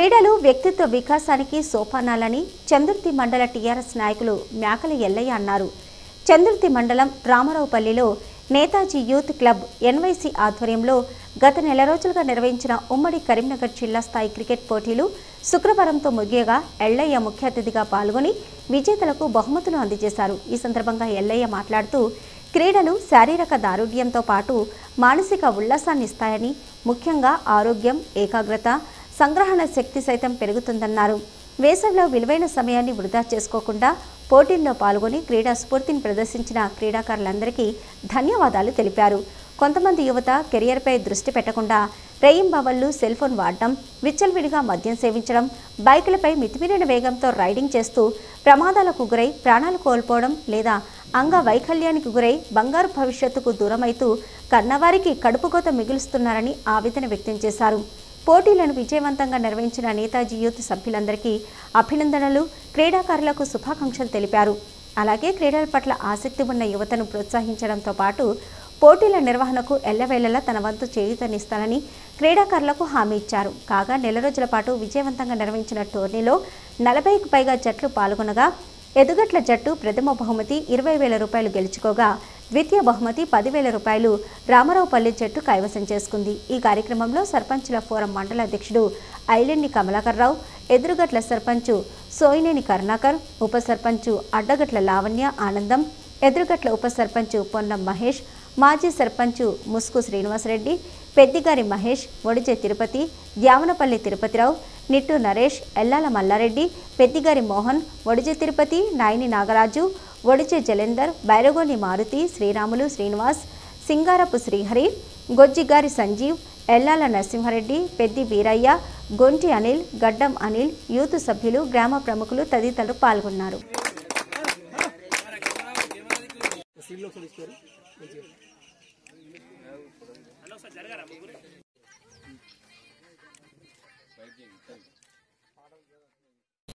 క్రీడలు వ్యక్తిత్వ వికాసానికి సోపానాలని చందుర్తి మండల టీఆర్ఎస్ నాయకులు మేకల ఎల్లయ్య అన్నారు చందుర్తి మండలం రామారావుపల్లిలో నేతాజీ యూత్ క్లబ్ ఎన్వైసీ ఆధ్వర్యంలో గత నెల రోజులుగా నిర్వహించిన ఉమ్మడి కరీంనగర్ జిల్లా స్థాయి క్రికెట్ పోటీలు శుక్రవారంతో ముగియగా ఎల్లయ్య ముఖ్య అతిథిగా పాల్గొని విజేతలకు బహుమతులు అందజేశారు ఈ సందర్భంగా ఎల్లయ్య మాట్లాడుతూ క్రీడలు శారీరక దారుఢ్యంతో పాటు మానసిక ఉల్లాసాన్ని ఇస్తాయని ముఖ్యంగా ఆరోగ్యం ఏకాగ్రత సంగ్రహణ శక్తి సైతం పెరుగుతుందన్నారు వేసవిలో విలువైన సమయాన్ని వృధా చేసుకోకుండా పోటీల్లో పాల్గొని క్రీడా స్ఫూర్తిని ప్రదర్శించిన క్రీడాకారులందరికీ ధన్యవాదాలు తెలిపారు కొంతమంది యువత కెరియర్పై దృష్టి పెట్టకుండా రేయింబవళ్లు సెల్ ఫోన్ వాడడం విచ్చలవిడిగా మద్యం సేవించడం బైకులపై మితిమీరిన వేగంతో రైడింగ్ చేస్తూ ప్రమాదాలకు గురై ప్రాణాలు కోల్పోవడం లేదా అంగ వైకల్యానికి గురై బంగారు భవిష్యత్తుకు దూరమైతూ కన్నవారికి కడుపుకోత మిగులుస్తున్నారని ఆవేదన వ్యక్తం చేశారు పోటీలను విజయవంతంగా నిర్వహించిన నేతాజీ యూత్ సభ్యులందరికీ అభినందనలు క్రీడాకారులకు శుభాకాంక్షలు తెలిపారు అలాగే క్రీడల పట్ల ఆసక్తి ఉన్న యువతను ప్రోత్సహించడంతో పాటు పోటీల నిర్వహణకు ఎల్లవేళలా తన వంతు చేయూతనిస్తానని క్రీడాకారులకు హామీ ఇచ్చారు కాగా నెల రోజుల పాటు విజయవంతంగా నిర్వహించిన టోర్నీలో నలభైకి పైగా జట్లు పాల్గొనగా ఎదుగట్ల జట్టు ప్రథమ బహుమతి ఇరవై వేల రూపాయలు గెలుచుకోగా ద్వితీయ బహుమతి పదివేల రూపాయలు రామారావుపల్లి జట్టు కైవసం చేసుకుంది ఈ కార్యక్రమంలో సర్పంచుల ఫోరం మండల అధ్యక్షుడు ఐలెండి కమలాకర్రావు ఎదురుగట్ల సర్పంచు సోయినేని కరుణాకర్ ఉప సర్పంచు అడ్డగట్ల లావణ్య ఆనందం ఎదురుగట్ల ఉప సర్పంచు పొన్నం మహేష్ మాజీ సర్పంచు ముస్కు శ్రీనివాసరెడ్డి పెద్దిగారి మహేష్ ఒడిజే తిరుపతి ద్యావనపల్లి తిరుపతిరావు నిట్టు నరేష్ ఎల్లాల మల్లారెడ్డి పెద్దిగారి మోహన్ ఒడిజే తిరుపతి నాయని నాగరాజు ఒడిజే జలేందర్ బైరగోని మారుతి శ్రీరాములు శ్రీనివాస్ సింగారపు శ్రీహరి గొజ్జిగారి సంజీవ్ ఎల్లాల నరసింహారెడ్డి పెద్ది వీరయ్య గొంటి అనిల్ గడ్డం అనిల్ యూత్ సభ్యులు గ్రామ ప్రముఖులు తదితరులు పాల్గొన్నారు సీడ్లో ఒకసారి ఇస్తారు మంచిగా